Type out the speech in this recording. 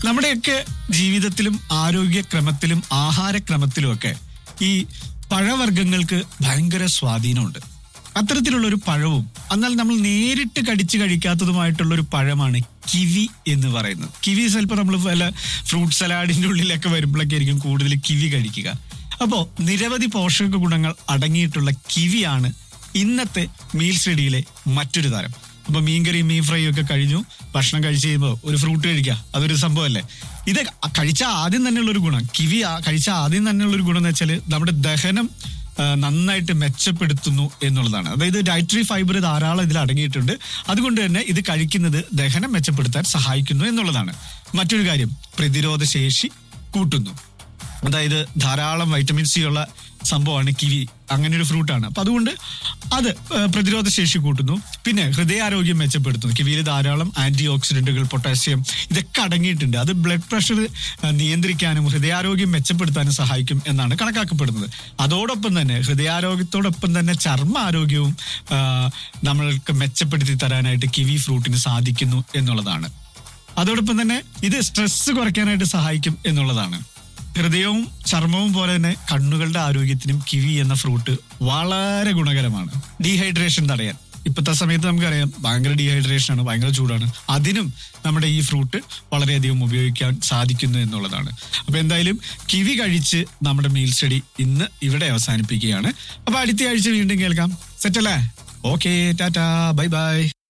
നമ്മുടെയൊക്കെ ജീവിതത്തിലും ആരോഗ്യക്രമത്തിലും ആഹാരക്രമത്തിലും ഒക്കെ ഈ പഴവർഗ്ഗങ്ങൾക്ക് ഭയങ്കര സ്വാധീനമുണ്ട് അത്തരത്തിലുള്ള ഒരു പഴവും എന്നാൽ നമ്മൾ നേരിട്ട് കടിച്ചു കഴിക്കാത്തതുമായിട്ടുള്ള ഒരു പഴമാണ് കിവി എന്ന് പറയുന്നത് കിവി ചിലപ്പോൾ നമ്മൾ വല്ല ഫ്രൂട്ട് സലാഡിന്റെ ഉള്ളിലൊക്കെ വരുമ്പോഴൊക്കെ ആയിരിക്കും കൂടുതൽ കിവി കഴിക്കുക അപ്പോൾ നിരവധി പോഷക ഗുണങ്ങൾ അടങ്ങിയിട്ടുള്ള കിവിയാണ് ഇന്നത്തെ മീൽ സ്റ്റഡിയിലെ മറ്റൊരു താരം അപ്പൊ മീൻകറി മീൻ ഫ്രൈ ഒക്കെ കഴിഞ്ഞു ഭക്ഷണം കഴിച്ച് കഴിയുമ്പോൾ ഒരു ഫ്രൂട്ട് കഴിക്കുക അതൊരു സംഭവമല്ലേ ഇത് കഴിച്ച ആദ്യം തന്നെയുള്ള ഒരു ഗുണം കിവി ആ- കഴിച്ച ആദ്യം തന്നെയുള്ള ഒരു ഗുണം എന്ന് വെച്ചാൽ നമ്മുടെ ദഹനം ആ, നന്നായിട്ട് മെച്ചപ്പെടുത്തുന്നു എന്നുള്ളതാണ് അതായത് ഡയറ്ററി ഫൈബർ ധാരാളം ഇതിൽ അടങ്ങിയിട്ടുണ്ട് അതുകൊണ്ട് തന്നെ ഇത് കഴിക്കുന്നത് ദഹനം മെച്ചപ്പെടുത്താൻ സഹായിക്കുന്നു എന്നുള്ളതാണ് മറ്റൊരു കാര്യം പ്രതിരോധ ശേഷി കൂട്ടുന്നു അതായത് ധാരാളം വൈറ്റമിൻ സി ഉള്ള സംഭവമാണ് കിവി അങ്ങനെ ഒരു ഫ്രൂട്ടാണ് അപ്പൊ അതുകൊണ്ട് അത് ആ, പ്രതിരോധ ശേഷി കൂട്ടുന്നു പിന്നെ ഹൃദയാരോഗ്യം മെച്ചപ്പെടുത്തുന്നു കിവിയിൽ ധാരാളം ആന്റി ഓക്സിഡന്റുകൾ പൊട്ടാസ്യം ഇതൊക്കെ അടങ്ങിയിട്ടുണ്ട് അത് ബ്ലഡ് പ്രഷർ നിയന്ത്രിക്കാനും ഹൃദയാരോഗ്യം മെച്ചപ്പെടുത്താനും സഹായിക്കും എന്നാണ് കണക്കാക്കപ്പെടുന്നത് അതോടൊപ്പം തന്നെ ഹൃദയാരോഗ്യത്തോടൊപ്പം തന്നെ ചർമ്മ ആരോഗ്യവും ആ, നമ്മൾക്ക് മെച്ചപ്പെടുത്തി തരാനായിട്ട് കിവി ഫ്രൂട്ടിന് സാധിക്കുന്നു എന്നുള്ളതാണ് അതോടൊപ്പം തന്നെ ഇത് സ്ട്രെസ് കുറയ്ക്കാനായിട്ട് സഹായിക്കും എന്നുള്ളതാണ് ഹൃദയവും ചർമ്മവും പോലെ തന്നെ കണ്ണുകളുടെ ആരോഗ്യത്തിനും കിവി എന്ന ഫ്രൂട്ട് വളരെ ഗുണകരമാണ് ഡീഹൈഡ്രേഷൻ തടയാൻ ഇപ്പോഴത്തെ സമയത്ത് നമുക്കറിയാം ഭയങ്കര ഡീഹൈഡ്രേഷൻ ആണ് ഭയങ്കര ചൂടാണ് അതിനും നമ്മുടെ ഈ ഫ്രൂട്ട് വളരെയധികം ഉപയോഗിക്കാൻ സാധിക്കുന്നു എന്നുള്ളതാണ് അപ്പൊ എന്തായാലും കിവി കഴിച്ച് നമ്മുടെ മീൽ സ്റ്റഡി ഇന്ന് ഇവിടെ അവസാനിപ്പിക്കുകയാണ് അപ്പൊ അടുത്ത ആഴ്ച വീണ്ടും കേൾക്കാം സെറ്റല്ലേ ഓക്കെ ടാറ്റാ ബൈ ബൈ